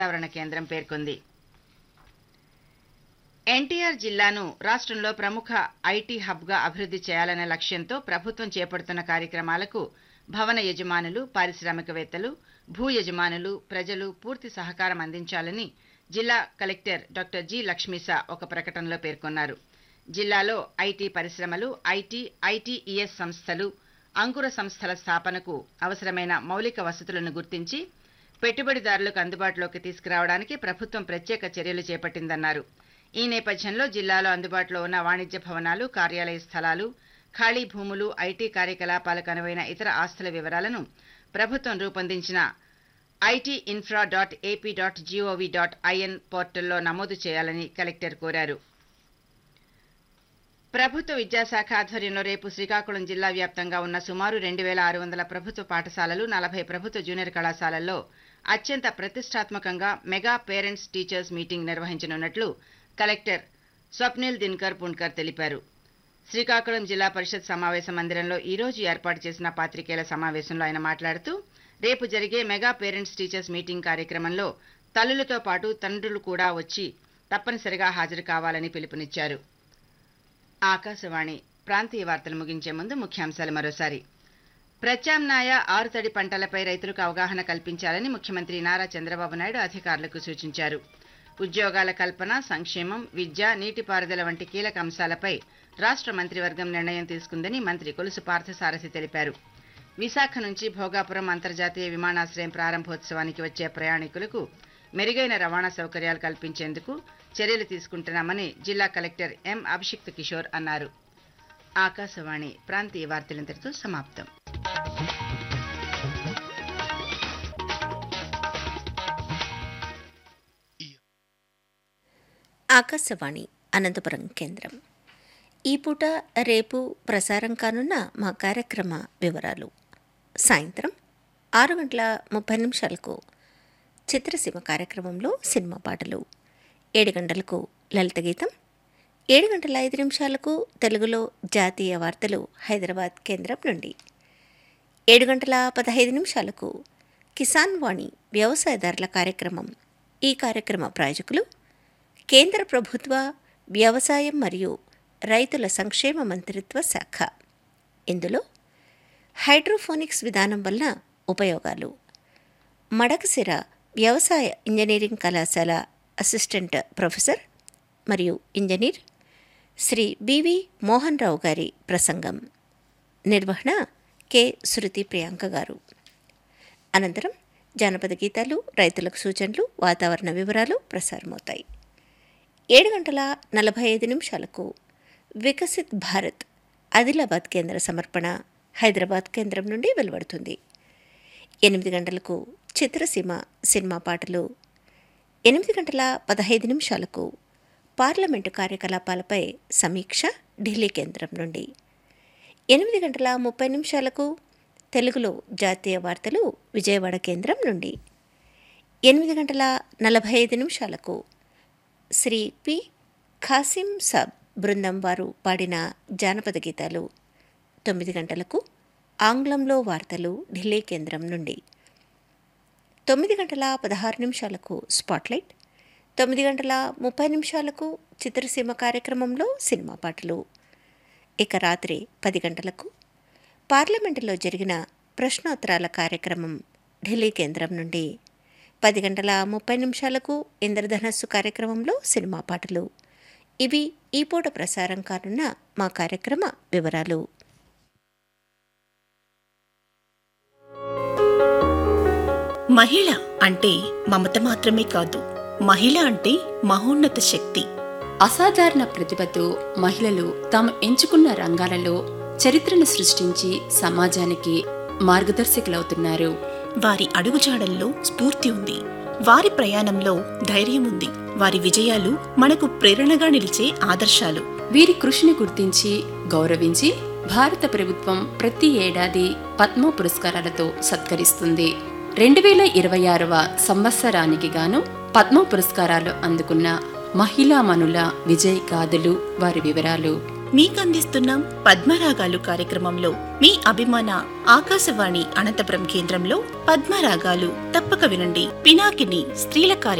వాతావరణ కేంద్రం పేర్కొంది ఎన్టీఆర్ జిల్లాను రాష్ట్రంలో ప్రముఖ ఐటీ హబ్గా అభివృద్ధి చేయాలనే లక్ష్యంతో ప్రభుత్వం చేపడుతున్న కార్యక్రమాలకు భవన యజమానులు పారిశ్రామికవేత్తలు భూ యజమానులు ప్రజలు పూర్తి సహకారం అందించాలని జిల్లా కలెక్టర్ డాక్టర్ జి లక్ష్మీసా ఒక ప్రకటనలో పేర్కొన్నారు జిల్లాలో ఐటీ పరిశ్రమలు ఐటీ ఐటీఈఎస్ సంస్థలు అంకుర సంస్థల స్థాపనకు అవసరమైన మౌలిక వసతులను గుర్తించి పెట్టుబడిదారులకు అందుబాటులోకి తీసుకురావడానికి ప్రభుత్వం ప్రత్యేక చర్యలు చేపట్టిందన్నారు ఈ నేపథ్యంలో జిల్లాలో అందుబాటులో ఉన్న వాణిజ్య భవనాలు కార్యాలయ స్థలాలు ఖాళీ భూములు ఐటీ కార్యకలాపాలకు అనువైన ఇతర ఆస్తుల వివరాలను ప్రభుత్వం రూపొందించిన IT infra dot AP dot G O V dot I N పోర్టల్లో నమోదు చేయాలని కలెక్టర్ కోరారు ప్రభుత్వ విద్యాశాఖ ఆధ్వర్యంలో రేపు శ్రీకాకుళం జిల్లా వ్యాప్తంగా ఉన్న సుమారు రెండు వేల ఆరు వందల ప్రభుత్వ పాఠశాలలు నలభై ప్రభుత్వ జూనియర్ కళాశాలల్లో అత్యంత ప్రతిష్టాత్మకంగా మెగా పేరెంట్స్ టీచర్స్ మీటింగ్ నిర్వహించనున్నట్లు కలెక్టర్ స్వప్నిల్ దిన్కర్ పుణ్కర్ తెలిపారు శ్రీకాకుళం జిల్లా పరిషత్ సమావేశ మందిరంలో ఈ రోజు ఏర్పాటు చేసిన పాత్రికేయుల సమావేశంలో ఆయన మాట్లాడుతూ రేపు జరిగే మెగా పేరెంట్స్ టీచర్స్ మీటింగ్ కార్యక్రమంలో తల్లులతో పాటు తండ్రులు కూడా వచ్చి తప్పనిసరిగా హాజరు కావాలని పిలుపునిచ్చారు ఆకాశవాణి ప్రాంతీయ వార్తలు ముగించే ముందు ముఖ్యాంశాలు మరోసారి ప్రత్యామ్నాయ ఆరుతడి పంటలపై రైతులకు అవగాహన కల్పించాలని ముఖ్యమంత్రి నారా చంద్రబాబు నాయుడు అధికారులకు సూచించారు ఉద్యోగాల కల్పన సంక్షేమం విద్య నీటిపారుదల వంటి కీలక అంశాలపై రాష్ట్ర మంత్రివర్గం నిర్ణయం తీసుకుందని మంత్రి కొలుసు పార్థసారథి తెలిపారు విశాఖ నుంచి భోగాపురం అంతర్జాతీయ విమానాశ్రయం ప్రారంభోత్సవానికి వచ్చే ప్రయాణికులకు మెరుగైన రవాణా సౌకర్యాలు కల్పించేందుకు చర్యలు తీసుకుంటున్నామని జిల్లా కలెక్టర్ ఎం అభిషిక్త్ కిషోర్ అన్నారు ఆకాశవాణి ప్రాంతీయ వార్తలంతటితో సమాప్తం ఆకాశవాణి అనంతపురం కేంద్రం ఈ పూట రేపు ప్రసారం కానున్న మా కార్యక్రమ వివరాలు సాయంత్రం ఆరు గంటల ముప్పై నిమిషాలకు చిత్రసీమ కార్యక్రమంలో సినిమా పాటలు ఏడు గంటలకు లలిత గీతం ఏడు గంటల ఐదు నిమిషాలకు తెలుగులో జాతీయ వార్తలు హైదరాబాద్ కేంద్రం నుండి ఏడు గంటల పదహైదు నిమిషాలకు కిసాన్ వాణి వ్యవసాయదారుల కార్యక్రమం ఈ కార్యక్రమ ప్రాయోజకులు కేంద్ర ప్రభుత్వ వ్యవసాయం మరియు రైతుల సంక్షేమ మంత్రిత్వ శాఖ ఇందులో హైడ్రోఫోనిక్స్ విధానం వలన ఉపయోగాలు మడకసిర వ్యవసాయ ఇంజనీరింగ్ కళాశాల అసిస్టెంట్ ప్రొఫెసర్ మరియు ఇంజనీర్ శ్రీ బివి మోహన్ రావు గారి ప్రసంగం నిర్వహణ కె శృతి ప్రియాంక గారు అనంతరం జానపద గీతాలు రైతులకు సూచనలు వాతావరణ వివరాలు ప్రసారమవుతాయి ఏడు గంటల నలభై ఐదు నిమిషాలకు వికసిత్ భారత్ ఆదిలాబాద్ కేంద్ర సమర్పణ హైదరాబాద్ కేంద్రం నుండి వెలువడుతుంది ఎనిమిది గంటలకు చిత్రసీమ సినిమా పాటలు ఎనిమిది గంటల పదహైదు నిమిషాలకు పార్లమెంటు కార్యకలాపాలపై సమీక్ష ఢిల్లీ కేంద్రం నుండి ఎనిమిది గంటల ముప్పై నిమిషాలకు తెలుగులో జాతీయ వార్తలు విజయవాడ కేంద్రం నుండి ఎనిమిది గంటల నలభై ఐదు నిమిషాలకు శ్రీ పి ఖాసిం సాబ్ బృందం వారు పాడిన జానపద గీతాలు తొమ్మిది గంటలకు ఆంగ్లంలో వార్తలు ఢిల్లీ కేంద్రం నుండి తొమ్మిది గంటల పదహారు నిమిషాలకు స్పాట్లైట్ తొమ్మిది గంటల ముప్పై నిమిషాలకు చిత్రసీమ కార్యక్రమంలో సినిమా పాటలు ఇక రాత్రి పది గంటలకు పార్లమెంటులో జరిగిన ప్రశ్నోత్తరాల కార్యక్రమం ఢిల్లీ కేంద్రం నుండి పది గంటల ముప్పై నిమిషాలకు ఇంద్రధనస్సు కార్యక్రమంలో సినిమా పాటలు ఇవి ఈ పూట ప్రసారం కానున్న మా కార్యక్రమ వివరాలు మహిళ అంటే మమత మాత్రమే కాదు మహిళ అంటే మహోన్నత శక్తి అసాధారణ ప్రతిభతో మహిళలు తాము ఎంచుకున్న రంగాలలో చరిత్రను సృష్టించి సమాజానికి మార్గదర్శకులవుతున్నారు వారి అడుగుజాడల్లో స్ఫూర్తి ఉంది వారి ప్రయాణంలో ధైర్యం ఉంది వారి విజయాలు మనకు ప్రేరణగా నిలిచే ఆదర్శాలు వీరి కృషిని గుర్తించి గౌరవించి భారత ప్రభుత్వం ప్రతి ఏడాది పద్మ పురస్కారాలతో సత్కరిస్తుంది రెండు వేల ఇరవై ఆరవ సంవత్సరానికి గాను పద్మ పురస్కారాలు అందుకున్న మహిళామణుల విజయ్ గాథలు వారి వివరాలు మీకందిస్తున్నాం పద్మరాగాలు కార్యక్రమంలో మీ అభిమాన ఆకాశవాణి అనంతపురం కేంద్రంలో పద్మరాగాలు తప్పక వినండి పినాకిని స్త్రీల కార్య